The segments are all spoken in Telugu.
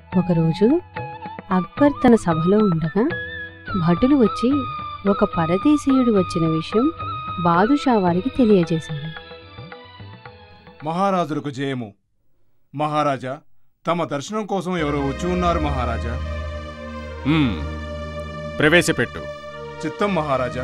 ఒకరోజు అక్బర్ తన సభలో ఉండగా భటులు వచ్చి ఒక పరదేశీయుడు వచ్చిన విషయం బాదుషా వారికి తెలియజేశారు మహారాజులకు జయము మహారాజా తమ దర్శనం కోసం ఎవరో వచ్చి ఉన్నారు మహారాజా మ్మ్. ప్రవేశపెట్టు చిత్తం మహారాజా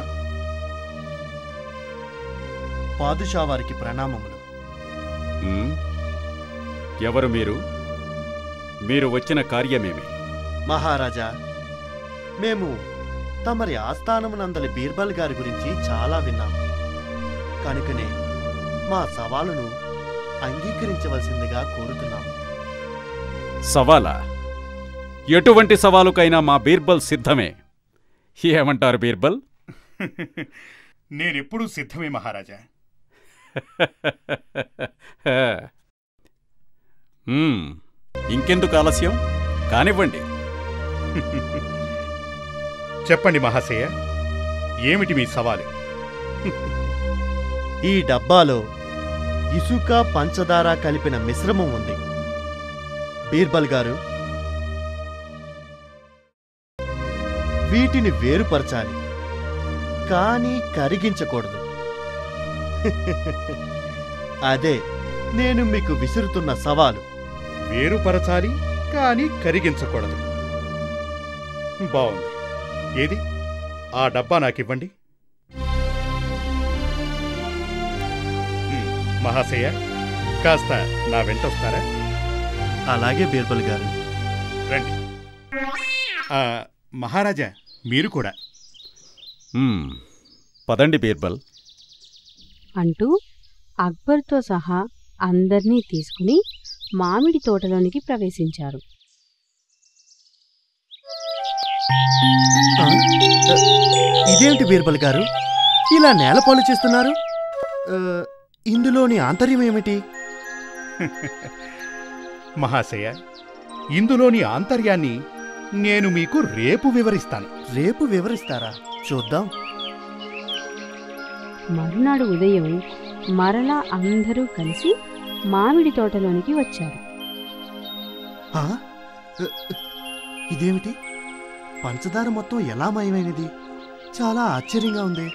పాదుషా వారికి ప్రణామములు మ్మ్. ఎవరు మీరు మీరు వచ్చిన కార్యమేమి మహారాజా మేము తమరి ఆస్థానమునందలి బీర్బల్ గారి గురించి చాలా విన్నాము కనుకనే మా సవాలును అంగీకరించవలసిందిగా కోరుతున్నాము సవాలా ఎటువంటి సవాలుకైనా మా బీర్బల్ సిద్ధమే ఏమంటారు బీర్బల్ నేనెప్పుడూ సిద్ధమే మహారాజా మ్మ్. ఇంకెందుకు ఆలస్యం కానివ్వండి చెప్పండి మహాశయ ఏమిటి మీ సవాలు ఈ డబ్బాలో ఇసుక పంచదార కలిపిన మిశ్రమం ఉంది బీర్బల్ గారు వీటిని వేరుపరచాలి కానీ కరిగించకూడదు అదే నేను మీకు విసురుతున్న సవాలు వేరుపరచాలి కానీ కరిగించకూడదు బాగుంది ఏది ఆ డబ్బా నాకివ్వండి హ్మ్, మహాశయ కాస్త నా వెంటొస్తారా అలాగే బీర్బల్ గారు రండి ఆ, మహారాజా మీరు కూడా మ్మ్. పదండి బీర్బల్ అంటూ అక్బర్తో సహా అందర్నీ తీసుకుని మామిడి తోటలోనికి ప్రవేశించారు ఆ? ఆ, ఇదేమిటి బీర్బల్ గారు ఇలా నేలపాలు చేస్తున్నారు ఆ, ఇందులోని ఆంతర్యం ఏమిటి మహాశయ ఇందులోని ఆంతర్యాన్ని నేను మీకు రేపు వివరిస్తాను రేపు వివరిస్తారా చూద్దాం మరునాడు ఉదయం మరలా అందరూ కలిసి మామిడి తోటలోనికి వచ్చారు ఆ? ఆ, ఇదేమిటి పంచదార మొత్తం ఎలా మాయమైనది చాలా ఆశ్చర్యంగా ఉంది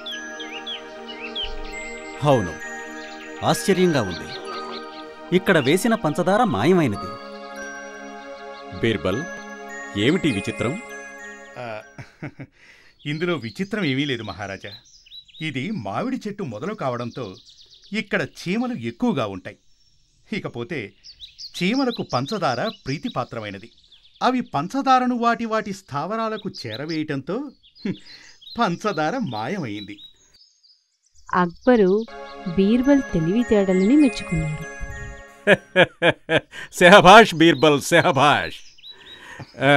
అవును ఆశ్చర్యంగా ఉంది ఇక్కడ వేసిన పంచదార మాయమైనది బీర్బల్ ఏమిటి విచిత్రం ఆ, ఇందులో విచిత్రం ఏమీ లేదు మహారాజా ఇది మామిడి చెట్టు మొదలు కావడంతో ఇక్కడ చీమలు ఎక్కువగా ఉంటాయి ఇకపోతే చీమలకు పంచదార ప్రీతిపాత్రమైనది అవి పంచదారను వాటి వాటి స్థావరాలకు చేరవేయటంతో హ్మ్, పంచదార మాయమైంది అక్బరు బీర్బల్ తెలివితేటలని మెచ్చుకున్నారు సెహబాష్ బీర్బల్ సెహబాష్ ఆ,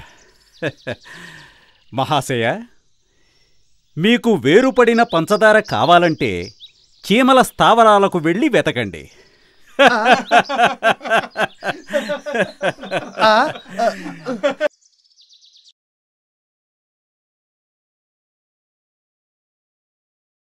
మహాశయ మీకు వేరుపడిన పంచదార కావాలంటే చీమల స్థావరాలకు వెళ్ళి వెతకండి ఆ, ఆ,